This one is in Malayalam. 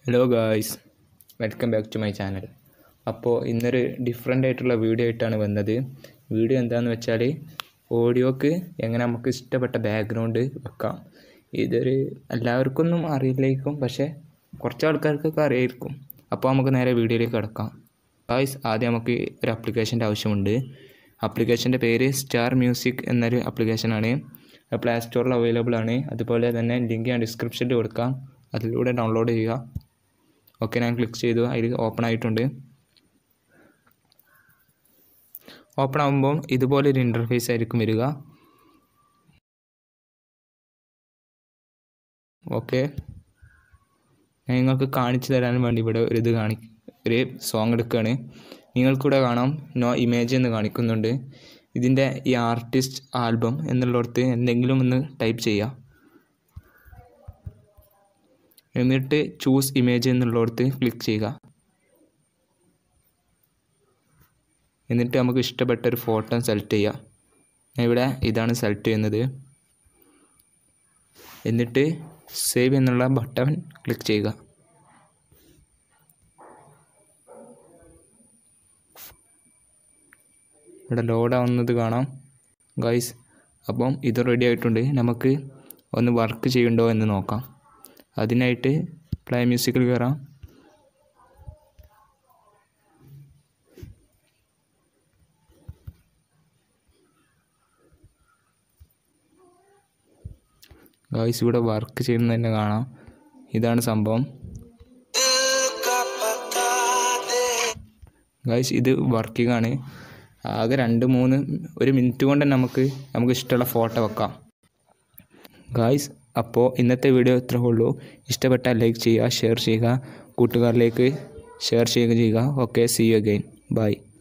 hello guys welcome back to my channel അപ്പോൾ ഇന്നൊരു ഡിഫറെൻ്റ് ആയിട്ടുള്ള വീഡിയോ ആയിട്ടാണ് വന്നത് വീഡിയോ എന്താണെന്ന് വെച്ചാൽ ഓഡിയോക്ക് എങ്ങനെ നമുക്ക് ഇഷ്ടപ്പെട്ട ബാക്ക്ഗ്രൗണ്ട് വെക്കാം ഇതൊരു എല്ലാവർക്കൊന്നും അറിയില്ലായിരിക്കും പക്ഷേ കുറച്ച് ആൾക്കാർക്കൊക്കെ അറിയായിരിക്കും അപ്പോൾ നമുക്ക് നേരെ വീഡിയോയിലേക്ക് കിടക്കാം ഗായ്സ് ആദ്യം നമുക്ക് ഒരു ആപ്ലിക്കേഷൻ്റെ ആവശ്യമുണ്ട് ആപ്ലിക്കേഷൻ്റെ പേര് സ്റ്റാർ മ്യൂസിക് എന്നൊരു ആപ്ലിക്കേഷനാണ് പ്ലേ സ്റ്റോറിൽ അവൈലബിൾ ആണ് അതുപോലെ തന്നെ ലിങ്ക് ഞാൻ ഡിസ്ക്രിപ്ഷനിൽ കൊടുക്കാം അതിലൂടെ ഡൗൺലോഡ് ചെയ്യുക ഓക്കെ ഞാൻ ക്ലിക്ക് ചെയ്തു അതിൽ ഓപ്പൺ ആയിട്ടുണ്ട് ഓപ്പൺ ആകുമ്പോൾ ഇതുപോലൊരു ഇൻ്റർഫേസ് ആയിരിക്കും വരിക ഓക്കെ ഞാൻ നിങ്ങൾക്ക് കാണിച്ചു തരാൻ വേണ്ടി ഇവിടെ ഒരു ഇത് കാണി ഒരു സോങ് എടുക്കുകയാണ് നിങ്ങൾക്കിവിടെ കാണാം നോ ഇമേജ് എന്ന് കാണിക്കുന്നുണ്ട് ഇതിൻ്റെ ഈ ആർട്ടിസ്റ്റ് ആൽബം എന്നുള്ളിടത്ത് എന്തെങ്കിലും ഒന്ന് ടൈപ്പ് ചെയ്യുക എന്നിട്ട് ചൂസ് ഇമേജ് എന്നുള്ളിടത്ത് ക്ലിക്ക് ചെയ്യുക എന്നിട്ട് നമുക്ക് ഇഷ്ടപ്പെട്ട ഒരു ഫോട്ടോ സെലക്ട് ചെയ്യാം ഞാൻ ഇവിടെ ഇതാണ് സെലക്ട് ചെയ്യുന്നത് എന്നിട്ട് സേവ് എന്നുള്ള ബട്ടൺ ക്ലിക്ക് ചെയ്യുക ഇവിടെ ലോഡ് ആവുന്നത് കാണാം ഗൈസ് അപ്പം ഇത് റെഡി ആയിട്ടുണ്ട് നമുക്ക് ഒന്ന് വർക്ക് ചെയ്യുന്നുണ്ടോ എന്ന് നോക്കാം അതിനായിട്ട് പ്ലേ മ്യൂസിക്കിൽ കയറാം ഗായ്സ് ഇവിടെ വർക്ക് ചെയ്യുന്നത് തന്നെ കാണാം ഇതാണ് സംഭവം ഗായ്സ് ഇത് വർക്കിംഗ് ആണ് ആകെ രണ്ട് മൂന്ന് ഒരു മിനിറ്റ് കൊണ്ട് തന്നെ നമുക്ക് നമുക്ക് ഇഷ്ടമുള്ള ഫോട്ടോ വെക്കാം ഗായ്സ് അപ്പോൾ ഇന്നത്തെ വീഡിയോ ഇത്രേ ഉള്ളൂ ഇഷ്ടപ്പെട്ടാൽ ലൈക്ക് ചെയ്യുക ഷെയർ ചെയ്യുക കൂട്ടുകാരിലേക്ക് ഷെയർ ചെയ്യുക ചെയ്യുക okay see you again by